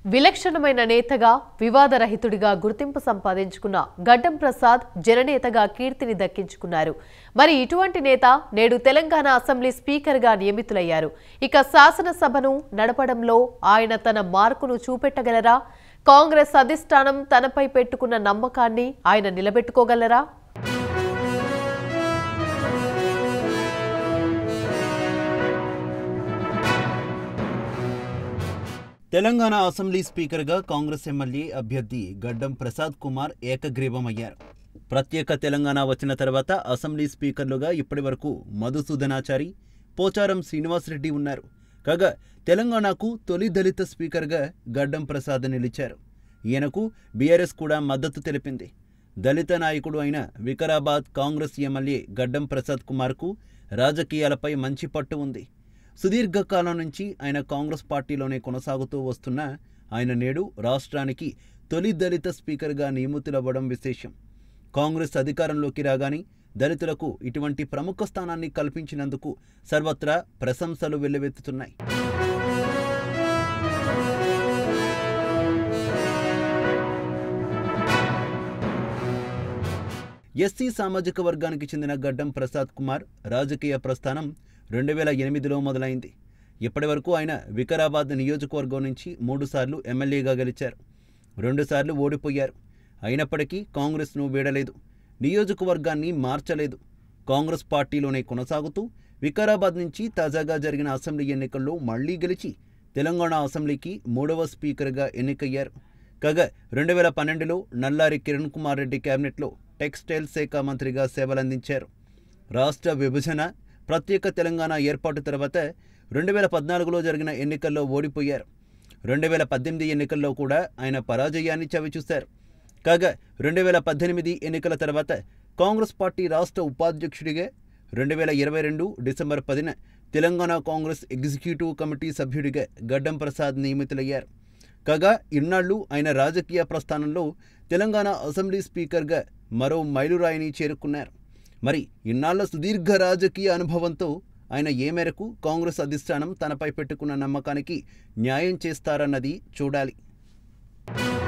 విలక్షణమైన నేతగా వివాదరహితుడిగా గుర్తింపు సంపాదించుకున్న గడ్డం ప్రసాద్ జననేతగా కీర్తిని దక్కించుకున్నారు మరి ఇటువంటి నేత నేడు తెలంగాణ అసెంబ్లీ స్పీకర్గా నియమితులయ్యారు ఇక శాసనసభను నడపడంలో ఆయన తన మార్కును చూపెట్టగలరా కాంగ్రెస్ అధిష్టానం తనపై పెట్టుకున్న నమ్మకాన్ని ఆయన నిలబెట్టుకోగలరా తెలంగాణ అసెంబ్లీ స్పీకర్గా కాంగ్రెస్ ఎమ్మెల్యే అభ్యర్థి గడ్డం ప్రసాద్ కుమార్ ఏకగ్రీవమయ్యారు ప్రత్యేక తెలంగాణ వచ్చిన తర్వాత అసెంబ్లీ స్పీకర్లుగా ఇప్పటివరకు మధుసూదనాచారి పోచారం శ్రీనివాసరెడ్డి ఉన్నారు కాగా తెలంగాణకు తొలి దళిత స్పీకర్గా గడ్డం ప్రసాద్ నిలిచారు ఈయనకు బీఆర్ఎస్ కూడా మద్దతు తెలిపింది దళిత నాయకుడు అయిన వికారాబాద్ కాంగ్రెస్ ఎమ్మెల్యే గడ్డం ప్రసాద్ కుమార్కు రాజకీయాలపై మంచి పట్టు ఉంది సుదీర్ఘకాలం నుంచి ఆయన కాంగ్రెస్ పార్టీలోనే కొనసాగుతూ వస్తున్న ఆయన నేడు రాష్ట్రానికి తొలి దళిత స్పీకర్గా నియమితులవ్వడం విశేషం కాంగ్రెస్ అధికారంలోకి రాగానే దళితులకు ఇటువంటి ప్రముఖ స్థానాన్ని కల్పించినందుకు సర్వత్రా ప్రశంసలు వెల్లువెత్తుతున్నాయి ఎస్సీ సామాజిక వర్గానికి చెందిన గడ్డం ప్రసాద్ కుమార్ రాజకీయ ప్రస్థానం రెండు వేల ఎనిమిదిలో మొదలైంది ఇప్పటివరకు ఆయన వికారాబాద్ నియోజకవర్గం నుంచి మూడుసార్లు ఎమ్మెల్యేగా గెలిచారు రెండుసార్లు ఓడిపోయారు అయినప్పటికీ కాంగ్రెస్ను వీడలేదు నియోజకవర్గాన్ని మార్చలేదు కాంగ్రెస్ పార్టీలోనే కొనసాగుతూ వికారాబాద్ నుంచి తాజాగా జరిగిన అసెంబ్లీ ఎన్నికల్లో మళ్లీ గెలిచి తెలంగాణ అసెంబ్లీకి మూడవ స్పీకర్గా ఎన్నికయ్యారు కాగా రెండు వేల పన్నెండులో నల్లారి కిరణ్ కుమార్ రెడ్డి కేబినెట్లో టెక్స్టైల్ శాఖ మంత్రిగా సేవలందించారు రాష్ట్ర విభజన ప్రత్యేక తెలంగాణ ఏర్పాటు తర్వాత రెండు వేల పద్నాలుగులో జరిగిన ఎన్నికల్లో ఓడిపోయారు రెండు వేల పద్దెనిమిది ఎన్నికల్లో కూడా ఆయన పరాజయాన్ని చవిచూశారు కాగా రెండు వేల పద్దెనిమిది ఎన్నికల తర్వాత కాంగ్రెస్ పార్టీ రాష్ట్ర ఉపాధ్యక్షుడిగా రెండు వేల ఇరవై రెండు డిసెంబర్ పదిన తెలంగాణ కాంగ్రెస్ ఎగ్జిక్యూటివ్ కమిటీ సభ్యుడిగా గడ్డం ప్రసాద్ నియమితులయ్యారు కాగా ఇన్నాళ్లు ఆయన రాజకీయ ప్రస్థానంలో తెలంగాణ అసెంబ్లీ స్పీకర్గా మరో మైలురాయిని చేరుకున్నారు మరి ఇన్నాళ్ల సుదీర్ఘ రాజకీయ అనుభవంతో ఆయన ఏ మేరకు కాంగ్రెస్ అధిష్టానం తనపై పెట్టుకున్న నమ్మకానికి న్యాయం చేస్తారన్నది చూడాలి